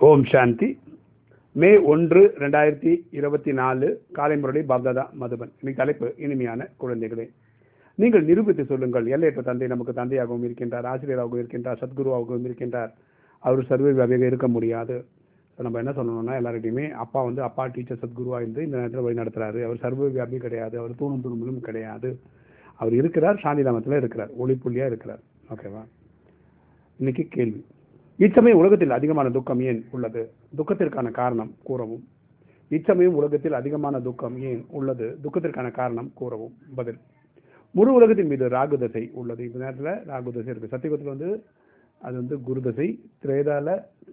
ஓம் சாந்தி மே ஒன்று ரெண்டாயிரத்தி இருபத்தி நாலு காலை முரளி பாப்தாதா மதுபன் இன்னைக்கு தலைப்பு இனிமையான குழந்தைகளே நீங்கள் நிரூபித்து சொல்லுங்கள் எல்லையற்ற தந்தை நமக்கு தந்தையாகவும் இருக்கின்றார் ஆசிரியராகவும் இருக்கின்றார் சத்குருவாகவும் இருக்கின்றார் அவர் சர்வவியாக இருக்க முடியாது So நம்ம என்ன சொல்லணும்னா எல்லார்கிட்டையுமே அப்பா வந்து அப்பா டீச்சர் சத்குருவா இருந்து இந்த நேரத்தில் வழி நடத்துறாரு அவர் சர்வ வியாபி கிடையாது அவர் தூணும் துரும்பலும் கிடையாது அவர் இருக்கிறார் சாந்திதாமத்தில் இருக்கிறார் ஒளிப்புள்ளியா இருக்கிறார் ஓகேவா இன்னைக்கு கேள்வி இச்சமயம் உலகத்தில் அதிகமான துக்கம் ஏன் உள்ளது துக்கத்திற்கான காரணம் கூறவும் இச்சமயம் உலகத்தில் அதிகமான துக்கம் ஏன் உள்ளது துக்கத்திற்கான காரணம் கூறவும் பதில் முழு உலகத்தின் மீது ராகு தசை உள்ளது இந்த நேரத்தில் ராகு தசை இருக்கு சத்தியகுத்தில் வந்து அது வந்து குரு தசை திரேதால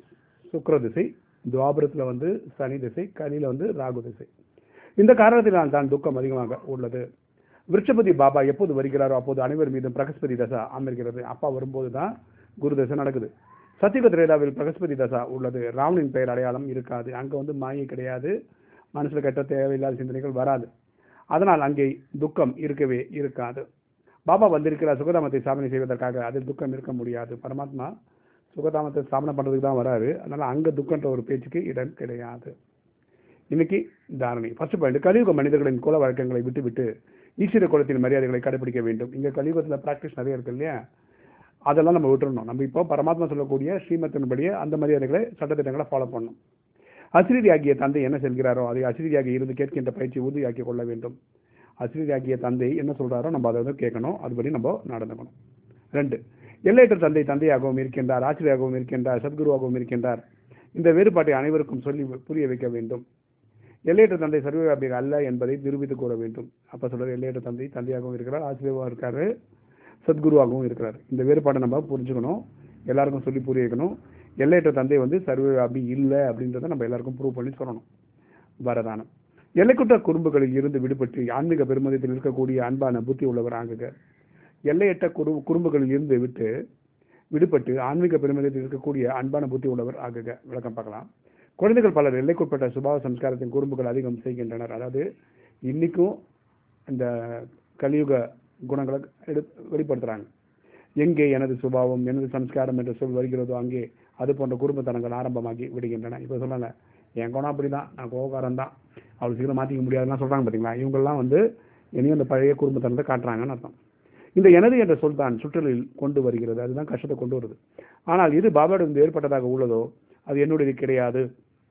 சுக்ர திசை துவாபரத்தில் வந்து சனி திசை கனியில் வந்து ராகு திசை இந்த காரணத்தினால் தான் துக்கம் அதிகமாக உள்ளது விருட்சபதி பாபா எப்போது வருகிறாரோ அப்போது அனைவர் மீதும் பிரகஸ்பதி தசா அமர்கிறது அப்பா வரும்போது தான் குரு தசை நடக்குது சத்தியக திரேதாவில் பிரகஸ்பதி தசா உள்ளது ராவணின் பெயர் அடையாளம் இருக்காது அங்கே வந்து மாயை கிடையாது மனசில் கெட்ட தேவையில்லாத சிந்தனைகள் வராது அதனால் அங்கே துக்கம் இருக்கவே இருக்காது பாபா வந்திருக்கிறார் சுகதாமத்தை சாதனை செய்வதற்காக அதில் துக்கம் இருக்க முடியாது பரமாத்மா சுகதாமத்தை ஸ்தாபனை பண்ணுறதுக்கு தான் வராரு அதனால் அங்கே துக்கன்ற ஒரு பேச்சுக்கு இடம் கிடையாது இன்னைக்கு தாரணை ஃபர்ஸ்ட் பாயிண்ட் கலியுக மனிதர்களின் குல வழக்கங்களை விட்டு விட்டு ஈஸ்வர குலத்தின் மரியாதைகளை கடைபிடிக்க வேண்டும் இங்கே கலியுகத்தில் ப்ராக்டிஸ் நிறைய இருக்கு இல்லையா அதெல்லாம் நம்ம விட்டுறணும் நம்ம இப்போ பரமாத்மா சொல்லக்கூடிய ஸ்ரீமத்தின்படியே அந்த மரியாதைகளை சட்டத்திட்டங்களை ஃபாலோ பண்ணணும் அசிரீதி ஆகிய தந்தை என்ன செல்கிறாரோ அதை அசிரீதியாகி இருந்து கேட்கின்ற பயிற்சி உறுதியாக்கி கொள்ள வேண்டும் அசிரீதி ஆகிய தந்தை என்ன சொல்றாரோ நம்ம அதை வந்து கேட்கணும் அதுபடி நம்ம நடந்துக்கணும் ரெண்டு எல்லையற்ற தந்தை தந்தையாகவும் இருக்கின்றார் ஆசிரியராகவும் இருக்கின்றார் சத்குருவாகவும் இருக்கின்றார் இந்த வேறுபாட்டை அனைவருக்கும் சொல்லி புரிய வைக்க வேண்டும் எல்லையற்ற தந்தை சர்வவியாபிக அல்ல என்பதை நிரூபித்து கூற வேண்டும் அப்ப சொல்ற எல்லையற்ற தந்தை தந்தையாகவும் இருக்கிறார் ஆசிரியராகவும் இருக்காரு சத்குருவாகவும் இருக்கிறார் இந்த வேறுபாட்டை நம்ம புரிஞ்சுக்கணும் எல்லாருக்கும் சொல்லி புரிய வைக்கணும் எல்லையற்ற தந்தை வந்து சர்வவியாபி இல்லை அப்படின்றத நம்ம எல்லாருக்கும் ப்ரூவ் பண்ணி சொல்லணும் வரதானம் எல்லைக்குற்ற குறும்புகளில் இருந்து விடுபட்டு ஆன்மீக பெருமதத்தில் இருக்கக்கூடிய அன்பான புத்தி உள்ளவர் ஆகுக எல்லையற்ற குறு குறும்புகளில் இருந்து விட்டு விடுபட்டு ஆன்மீக பெருமதத்தில் இருக்கக்கூடிய அன்பான புத்தி உள்ளவர் ஆகுக விளக்கம் பார்க்கலாம் குழந்தைகள் பலர் எல்லைக்குட்பட்ட சுபாவ சம்ஸ்காரத்தின் குறும்புகள் அதிகம் செய்கின்றனர் அதாவது இன்னைக்கும் இந்த கலியுக குணங்களை எடு வெளிப்படுத்துறாங்க எங்கே எனது சுபாவம் எனது சம்ஸ்காரம் என்ற சொல் வருகிறதோ அங்கே அது போன்ற குடும்பத்தனங்கள் ஆரம்பமாகி விடுகின்றன இப்போ சொல்லல என் குணம் அப்படிதான் நான் கோபக்காரன் தான் அவ்வளோ சீக்கிரம் மாற்றிக்க முடியாதுலாம் சொல்றாங்க பார்த்தீங்களா இவங்கெல்லாம் வந்து இனியும் அந்த பழைய குடும்பத்தனத்தை காட்டுறாங்கன்னு அர்த்தம் இந்த எனது என்ற சொல் தான் சுற்றலில் கொண்டு வருகிறது அதுதான் கஷ்டத்தை கொண்டு வருது ஆனால் இது பாபாவிடம் ஏற்பட்டதாக உள்ளதோ அது என்னுடையது கிடையாது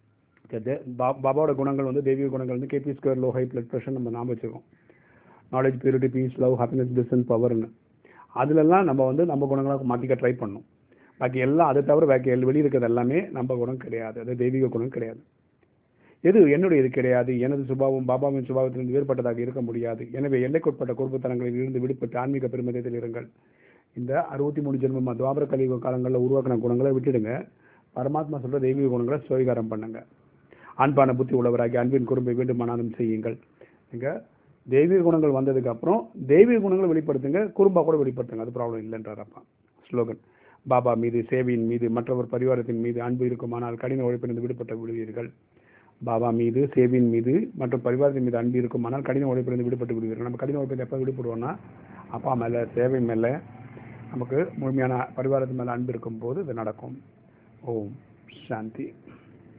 பாபாவோட குணங்கள் வந்து தெய்வீக குணங்கள் வந்து KP square low high blood pressure நம்ம ஞாபகம் வச்சுக்கோம் knowledge purity peace love happiness bliss and பவர்னு அதுலலாம் நம்ம வந்து நம்ம குணங்களை மாற்றிக்க ட்ரை பண்ணணும் பாக்கி எல்லாம் அதை தவிர பாக்கி வெளியே இருக்கிறது எல்லாமே நம்ம குணம் கிடையாது அது தெய்வீக குணம் கிடையாது எது என்னுடைய இது கிடையாது எனது சுபாவம் பாபாவின் சுபாவத்திலிருந்து வேறுபட்டதாக இருக்க முடியாது எனவே எல்லைக்குட்பட்ட குடும்பத்தனங்களில் இருந்து விடுபட்டு ஆன்மீக பெருமிதத்தில் இருங்கள் இந்த அறுபத்தி மூணு ஜென்மமா துவாபர கலியுக காலங்களில் உருவாக்கின குணங்களை விட்டுடுங்க பரமாத்மா சொல்ற தெய்வீக குணங்களை சுவீகாரம் பண்ணுங்க அன்பான புத்தி உள்ளவராகி அன்பின் குறும்பை வேண்டுமானாலும் செய்யுங்கள் நீங்க தெய்வீக குணங்கள் வந்ததுக்கு அப்புறம் தெய்வீக குணங்களை வெளிப்படுத்துங்க குறும்பா கூட வெளிப்படுத்துங்க அது ப்ராப்ளம் இல்லைன்றார் அப்பா ஸ்லோகன் பாபா மீது சேவையின் மீது மற்றவர் பரிவாரத்தின் மீது அன்பு இருக்குமானால் கடின உழைப்பிலிருந்து விடுபட்ட விடுவீர்கள் பாபா மீது சேவையின் மீது மற்றும் பரிவாரத்தின் மீது அன்பு இருக்குமானால் கடின உழைப்பிலிருந்து விடுபட்டு விடுவீர்கள் நம்ம கடின உழைப்பில் எப்போ விடுபடுவோம்னா அப்பா மேலே சேவை மேலே நமக்கு முழுமையான பரிவாரத்தின் மேலே அன்பு இருக்கும் போது இது நடக்கும் ஓம் சாந்தி